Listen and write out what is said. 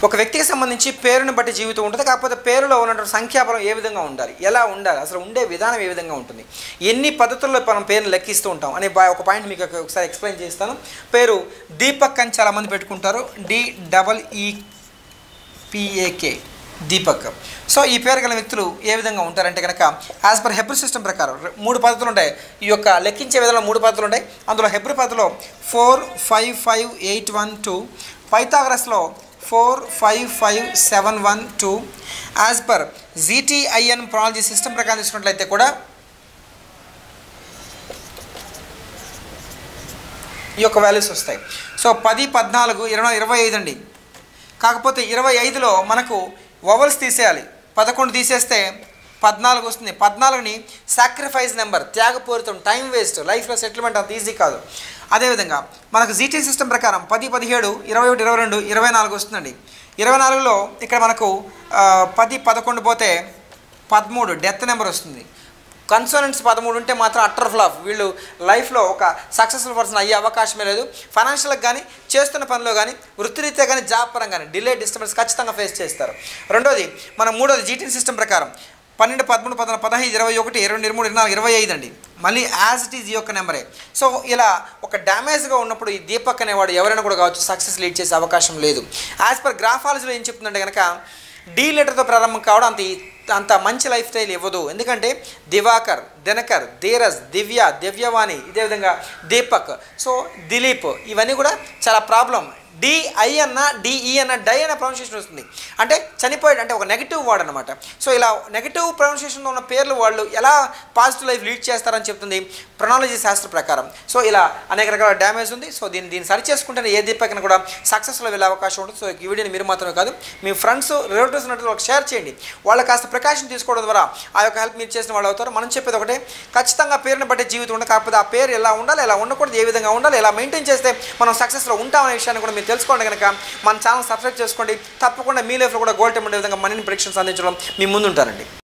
ఒక వ్యక్తికి సంబంధించి పేరుని బట్టి జీవితం ఉంటుంది కాకపోతే పేరులో ఉన్నటువంటి సంఖ్యాబలం ఏ విధంగా ఉండాలి ఎలా ఉండాలి అసలు ఉండే విధానం ఏ విధంగా ఉంటుంది ఎన్ని పద్ధతుల్లో మనం పేరుని లెక్కిస్తూ ఉంటాం అనే బా- ఒక పాయింట్ మీకు ఒక- ఒకసారి ఎక్స్ప్లెయిన్ చేస్తాను పేరు దీపక్ అని చాలామంది పెట్టుకుంటారు డి డబల్ ఈ పిఏకే దీపక్ సో ఈ పేరు గల వ్యక్తులు ఏ విధంగా ఉంటారంటే కనుక యాజ్ పర్ హెబ్రి సిస్టమ్ ప్రకారం రె- మూడు పద్ధతులు ఉంటాయి ఈ యొక్క లెక్కించే విధానంలో మూడు పద్ధతులు ఉంటాయి అందులో హెబ్రి పద్ధతిలో four five five eight one two పైథాగరస్లో four five five seven one two as per జీటీఐఎన్ ప్రాలజీ సిస్టమ్ ప్రకారం తీసుకున్నట్లయితే కూడా ఈ యొక్క వాల్యూస్ వస్తాయి సో పది పద్నాలుగు ఇరవై ఇరవై ఐదు అండి కాకపోతే ఇరవై ఐదులో మనకు ఓవల్స్ తీసేయాలి పదకొండు తీసేస్తే పద్నాలుగు వస్తుంది పద్నాలుగుని సాక్రిఫైస్ నెంబర్ త్యాగపూరితం టైం వేస్ట్ లైఫ్లో సెటిల్మెంట్ అంత ఈజీ కాదు అదేవిధంగా మనకు జీటీ సిస్టమ్ ప్రకారం పది పదిహేడు ఇరవై ఒకటి ఇరవై రెండు ఇరవై నాలుగు వస్తుందండి ఇరవై నాలుగులో ఇక్కడ మనకు ఆ, పది పదకొండు పోతే పదమూడు డెత్ నెంబర్ వస్తుంది కన్సోనెంట్స్ పదమూడు ఉంటే మాత్రం అట్టర్ ఫ్లాప్ వీళ్ళు లైఫ్లో ఒక సక్సెస్ఫుల్ పర్సన్ అయ్యే అవకాశమే లేదు ఫైనాన్షియల్గా కానీ చేస్తున్న పనిలో కానీ వృత్తిరీత్యా కానీ జాబ్ పరంగా కానీ డిలే డిస్టర్బెన్స్ ఖచ్చితంగా ఫేస్ చేస్తారు రెండోది మనం మూడోది జీటీన్ సిస్టమ్ ప్రకారం పన్నెండు పదమూడు పదహారు పదహైదు ఇరవై ఒకటి ఇరవై రెండు ఇరవై మూడు ఇరవై నాలుగు ఇరవై ఐదు అండి మళ్ళీ యాజ్ ఇట్ ఈజ్ ఈ యొక్క నెంబరే సో ఇలా ఒక డ్యామేజ్గా ఉన్నప్పుడు ఈ దీపక్ అనేవాడు ఎవరైనా కూడా కావచ్చు సక్సెస్ లీడ్ చేసే అవకాశం లేదు యాజ్ పర్ గ్రాఫాలజీలో ఏం చెప్తుందంటే కనుక డీ లెటర్తో ప్రారంభం కావడం అంత ఈ- అంత మంచి లైఫ్ స్టైల్ ఇవ్వదు ఎందుకంటే దివాకర్ దినకర్ ధీరజ్ దివ్య దివ్యవాణి ఇదే విధంగా దీపక్ సో దిలీప్ ఇవన్నీ కూడా చాలా problem D I D E die అన్న ప్రొనౌన్సియేషన్ వస్తుంది అంటే చనిపోయాడు అంటే ఒక నెగిటివ్ వర్డ్ అనమాట సో ఇలా నెగిటివ్ ప్రొనౌన్సియేషన్లో ఉన్న పేర్లు వాళ్ళు ఎలా పాజిటివ్ లైఫ్ లీడ్ చేస్తారని చెప్తుంది ప్రొనాలజీ శాస్త్ర ప్రకారం సో ఇలా అనేక రకాల డ్యామేజ్ ఉంది సో దీన్ని దీన్ని సరి చేసుకుంటేనే ఏ దీపకన కూడా సక్సెస్లో వెళ్ళే అవకాశం ఉంటుంది సో ఈ వీడియోని మీరు మాత్రమే కాదు మీ ఫ్రెండ్స్ రిలేటివ్స్ ఉన్నట్టు వాళ్ళకి షేర్ చేయండి వాళ్ళు కాస్త ప్రికాషన్ తీసుకోవడం ద్వారా ఆ యొక్క హెల్ప్ మీరు చేసిన వాళ్ళు అవుతారు మనం చెప్పేది ఒకటే ఖచ్చితంగా పేరుని బట్టే జీవితం ఉంటుంది కాకపోతే ఆ పేరు ఎలా ఉండాలి ఎలా ఉండకూడదు ఏ విధంగా ఉండాలి ఎలా మెయింటైన్ చేస్తే మనం సక్సెస్లో ఉంటామనే విషయాన్ని కూడా మీరు తెలుసుకోండి కనుక మన ఛానల్ సబ్స్క్రైబ్ చేసుకోండి తప్పకుండా మీ లైఫ్లో కూడా గోల్డ్ టైం ఉండే విధంగా మనీని ప్రిడిక్షన్స్ అందించడం మీ ముందు ఉంటారండి